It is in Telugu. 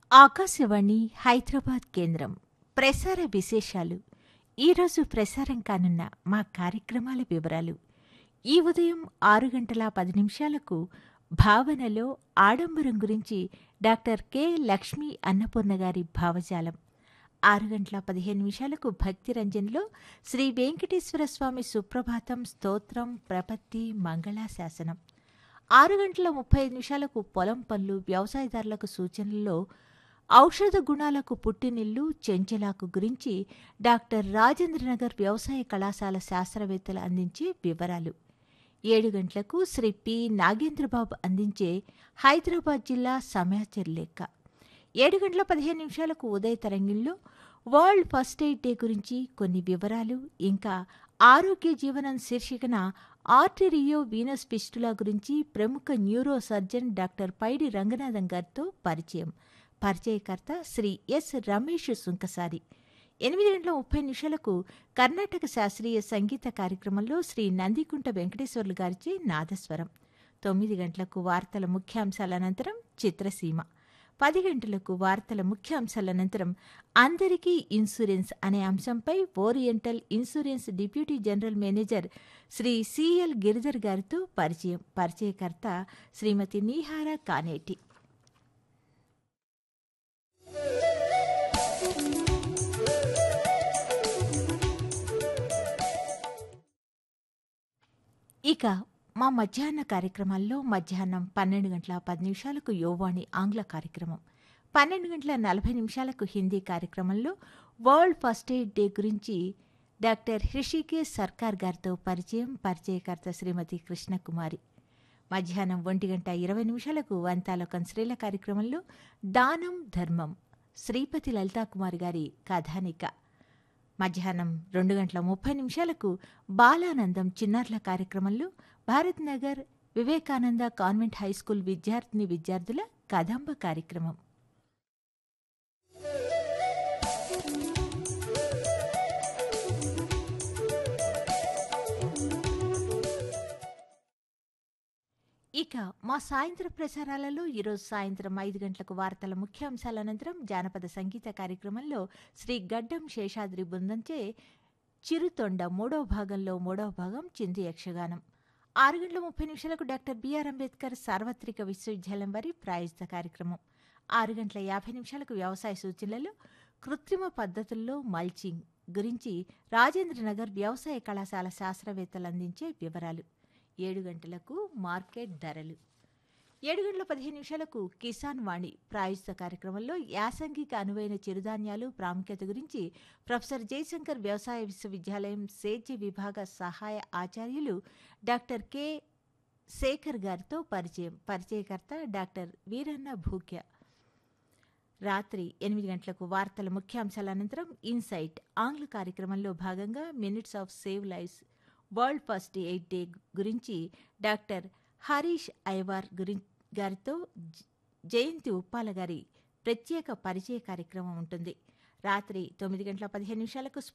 ఆకాశవాణి హైదరాబాద్ కేంద్రం ప్రసార విశేషాలు ఈరోజు ప్రసారం కానున్న మా కార్యక్రమాల వివరాలు ఈ ఉదయం ఆరు గంటల పది నిమిషాలకు భావనలో ఆడంబరం గురించి డాక్టర్ కె లక్ష్మీ అన్నపూర్ణ గారి భావజాలం ఆరు గంటల పదిహేను నిమిషాలకు భక్తి రంజన్లో శ్రీ వెంకటేశ్వర స్వామి సుప్రభాతం స్తోత్రం ప్రపత్తి మంగళాశాసనం ఆరు గంటల ముప్పై ఐదు నిమిషాలకు పొలం పనులు వ్యవసాయదారులకు సూచనల్లో ఔషధ గుణాలకు పుట్టినిల్లు చెంచలాకు గురించి డాక్టర్ రాజేంద్రనగర్ వ్యవసాయ కళాశాల శాస్త్రవేత్తలు అందించే వివరాలు ఏడు గంటలకు శ్రీ పి నాగేంద్రబాబు అందించే హైదరాబాద్ జిల్లా సమాచార లెక్క ఏడు గంటల పదిహేను నిమిషాలకు ఉదయ తరంగిల్లో వరల్డ్ ఫస్ట్ ఎయిడ్ డే గురించి కొన్ని వివరాలు ఇంకా ఆరోగ్య జీవనం శీర్షికన ఆర్టెరియో వీనస్ పిస్టులా గురించి ప్రముఖ neuro surgeon doctor Paidi Ranganathan గారితో పరిచయం పరిచయకర్త శ్రీ ఎస్ రమేష్ సుంకసారి ఎనిమిది గంటల ముప్పై నిమిషాలకు కర్ణాటక శాస్త్రీయ సంగీత కార్యక్రమంలో శ్రీ నందికుంట వెంకటేశ్వర్లు గారిచే నాదస్వరం తొమ్మిది గంటలకు వార్తల ముఖ్యాంశాల అనంతరం చిత్రసీమ పది గంటలకు వార్తల ముఖ్యాంశాల అనంతరం అందరికీ ఇన్సూరెన్స్ అనే అంశంపై oriental insurance deputy general manager Shri CL Giridhar గారితో పరిచయం పరిచయకర్త శ్రీమతి నీహార కానేటి ఇక మా మధ్యాహ్న కార్యక్రమాల్లో మధ్యాహ్నం పన్నెండు గంటల పది నిమిషాలకు యోవాణి ఆంగ్ల కార్యక్రమం పన్నెండు గంటల నలభై నిమిషాలకు హిందీ కార్యక్రమంలో వరల్డ్ ఫస్ట్ ఎయిడ్ డే గురించి డాక్టర్ హృషికేశ్ సర్కార్ గారితో పరిచయం పరిచయకర్త శ్రీమతి కృష్ణకుమారి మధ్యాహ్నం ఒంటి గంట ఇరవై నిమిషాలకు వంతాలోకం స్త్రీల కార్యక్రమంలో దానం ధర్మం శ్రీపతి లలితాకుమారి గారి కథానిక మధ్యాహ్నం రెండు గంటల ముప్పై నిమిషాలకు బాలానందం చిన్నారుల కార్యక్రమంలో భారత్ నగర్ వివేకానంద కాన్వెంట్ హైస్కూల్ విద్యార్థిని విద్యార్థుల కదంబ కార్యక్రమం ఇక మా సాయంత్ర ప్రసారాలలో ఈరోజు సాయంత్రం ఐదు గంటలకు వార్తల ముఖ్యాంశాల అనంతరం జానపద సంగీత కార్యక్రమంలో శ్రీ గడ్డం శేషాద్రి బృందంచే చిరుతొండ మూడవ భాగంలో మూడవ భాగం చింది యక్షగానం ఆరు గంటల ముప్పై నిమిషాలకు డాక్టర్ బిఆర్ అంబేద్కర్ సార్వత్రిక విశ్వవిద్యాలయం వారి ప్రాయోజిత కార్యక్రమం ఆరు గంటల యాభై నిమిషాలకు వ్యవసాయ సూచనలలో కృత్రిమ పద్ధతుల్లో మల్చింగ్ గురించి రాజేంద్రనగర్ వ్యవసాయ కళాశాల శాస్త్రవేత్తలు అందించే వివరాలు ఏడు గంటలకు మార్కెట్ ధరలు ఏడు గంటల పదిహేను నిమిషాలకు కిసాన్ వాణి ప్రాయోజిత కార్యక్రమంలో యాసంగిక అనువైన చిరుధాన్యాలు ప్రాముఖ్యత గురించి ప్రొఫెసర్ జయశంకర్ వ్యవసాయ విశ్వవిద్యాలయం సేద్య విభాగ సహాయ ఆచార్యులు డాక్టర్ కె శేఖర్ గారితో పరిచయం పరిచయకర్త డాక్టర్ వీరన్న భూక్య రాత్రి ఎనిమిది గంటలకు వార్తల ముఖ్యాంశాల అనంతరం ఇన్సైట్ ఆంగ్ల కార్యక్రమంలో భాగంగా minutes of save lives world first aid day గురించి డాక్టర్ హరీష్ ఐవార్ గురి గారితో జయంతి ఉప్పాల గారి ప్రత్యేక పరిచయ కార్యక్రమం ఉంటుంది రాత్రి తొమ్మిది గంటల పదిహేను నిమిషాలకు